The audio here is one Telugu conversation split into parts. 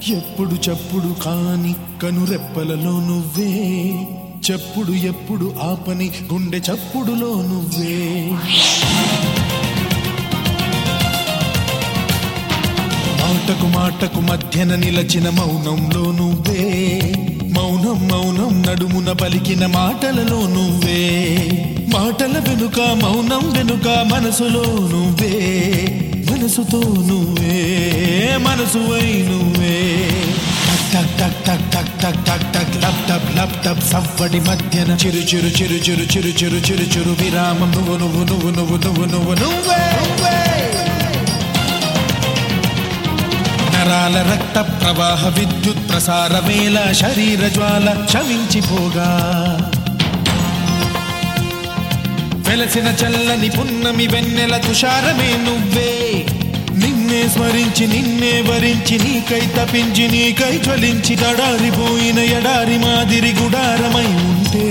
ఎప్పుడు చప్పుడు కాని కనురెప్పలలో నువ్వే చెప్పుడు ఎప్పుడు ఆపని గుండె చప్పుడులో నువ్వే మాటకు మాటకు మధ్యన నిలచిన మౌనంలో నువ్వే మౌనం మౌనం నడుమున పలికిన మాటలలో నువ్వే మాటల వెనుక మౌనం వెనుక మనసులో నువ్వే మనసుతో నువ్వే మనసువై నువ్వే టక్ టక్ టక్ టక్ టక్ టక్ టక్ లప్ టప్ లప్ టప్ సవ్వడి మధ్యన చిరు చిరు చిరు చిరు చిరు చిరు చిరు చిరు విరామం నువ్వు నువ్వు నువ్వు నువ్వు నువ్వు నువ్వు నువ్వే నువ్వే నరాల రక్త ప్రవాహ విద్యుత్ ప్రసార వేళ శరీర జ్వాల శవించిపోగా వెలసిన చల్లని పున్నమి వెన్నెల తుషారమే నువ్వే నిన్నే స్మరించి నిన్నే వరించి నీకై తపించి నీకై జ్వలించి తడారిపోయిన ఎడారి మాదిరి గుడారమై ఉంటే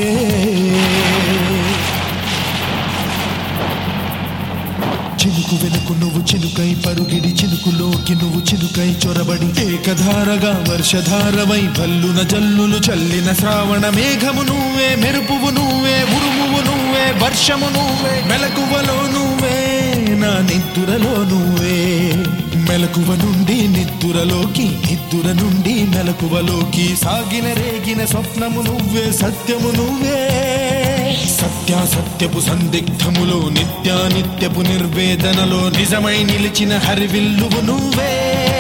చినుకు వెనుకు నువ్వు చినుకై పరుగిడి చినుకులోకి నువ్వు చినుకై చొరబడి ఏకధారగా వర్షధారవై భల్లున జల్లులు చల్లిన శ్రావణ మేఘము నువ్వే మెరుపువు నువ్వే ఉరుమువు నువ్వే వర్షము నువ్వే మెలకువలో నువ్వే నా నిద్దురలో నువ్వే మెలకువ నుండి నిద్దురలోకి నిద్దుర నుండి మెలకువలోకి సాగిన రేగిన స్వప్నము నువ్వే సత్యము నువ్వే సత్యాసత్యపు సందిగ్ధములో నిత్యానిత్యపు నిర్వేదనలో నిజమై నిలిచిన హరివిల్లువు నువ్వే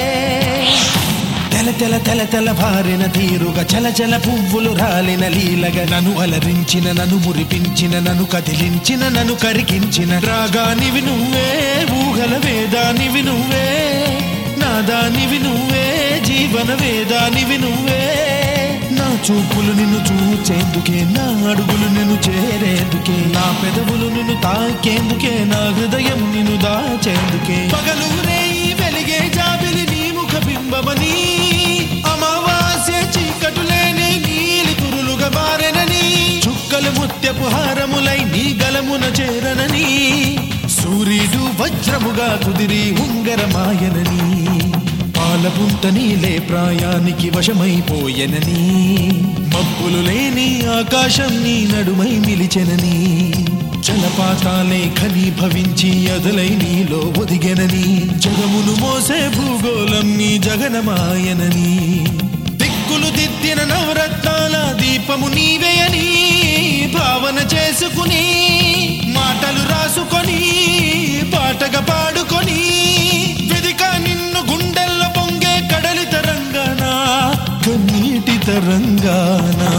తెల తెల తెల తెల భారిన తీరుగా చల చల పువ్వులు రాలిన లీలగా నన్ను అలరించిన నన్ను మురిపించిన నన్ను కదిలించిన నన్ను కరిగించిన రాగానివి నువ్వే ఊహల వేదానివి నువ్వే నాదానివి నువ్వే జీవన వేదానివి నువ్వే నా చూపులు నిన్ను చూచేందుకే నా అడుగులు నిన్ను చేరేందుకే నా పెదవులు నిన్ను తాకేందుకే నా హృదయం నిన్ను దాచేందుకే పగలు రేయి వెలిగే జాబిలి నీ ముఖ బింబమని అమావాస్య చీకటులేని నీలి కురులుగా మారెనని చుక్కలు ముత్యపు హారములై నీ గలమున చేరనని సూర్యుడు వజ్రముగా కుదిరి ఉంగరమాయనని పాలపుంత నీలే ప్రాయానికి వశమైపోయెనని మబ్బులు లేని ఆకాశం నీ నడుమై నిలిచెనని జలపాతాలే ఖనీభవించి అదలై నీలో ఒదిగెనని జగమును మోసే భూగోళం నీ జగనమాయనని దిక్కులు దిద్దిన నవరత్నాల దీపము నీవే అని భావన చేసుకుని మాటలు రాసుకొని పాటగా పాడుకొని వెదిక నిన్ను గుండెల్లో పొంగే కడలి తరంగానా కన్నీటి తరంగానా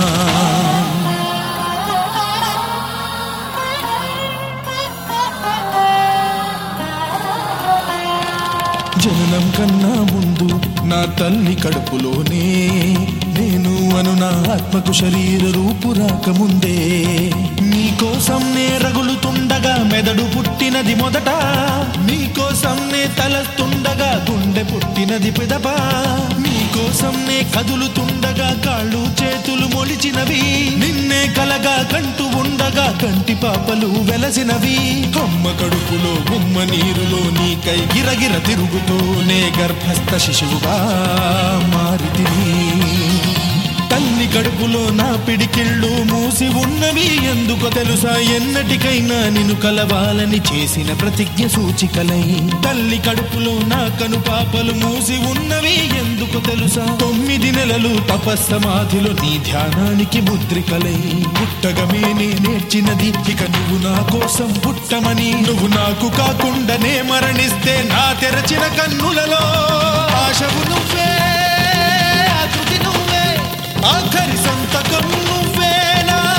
జననం కన్నా ముందు నా తల్లి కడుపులోనే నేను అను నా ఆత్మకు శరీర రూపు రాకముందే నీకోసం నే రగులుతుండగా మెదడు పుట్టినది మొదట నీకోసం నే తలస్తుండగా గుండె పుట్టినది పిదప నీకోసం నే కదులుతుండగా కాళ్ళు చేతులు మొలిచినవి నిన్నే కలగా కంటూ ఉండగా కంటి పాపలు వెలసినవి అమ్మ కడుపులో గుమ్మ నీరులో నీకై గిరగిర తిరుగుతూనే గర్భస్థ శిశువుగా మారితిని తల్లి కడుపులో నా పిడికిళ్ళు మూసి ఉన్నవి ఎందుకో తెలుసా ఎన్నటికైనా నిన్ను కలవాలని చేసిన ప్రతిజ్ఞ సూచికలై తల్లి కడుపులో నా కను పాపలు మూసి ఉన్నవి ఎందుకో తెలుసా తొమ్మిది నెలలు తపస్సమాధిలో నీ ధ్యానానికి ముద్రికలై పుట్టగమే నే నేర్చినది ఇక నువ్వు నా కోసం పుట్టమని నువ్వు నాకు కాకుండానే మరణిస్తే నా తెరచిన కన్నులలో ఆశవు నువ్వే ఆకృతి నువ్వే ఆఖరి సంతకం నువ్వేనా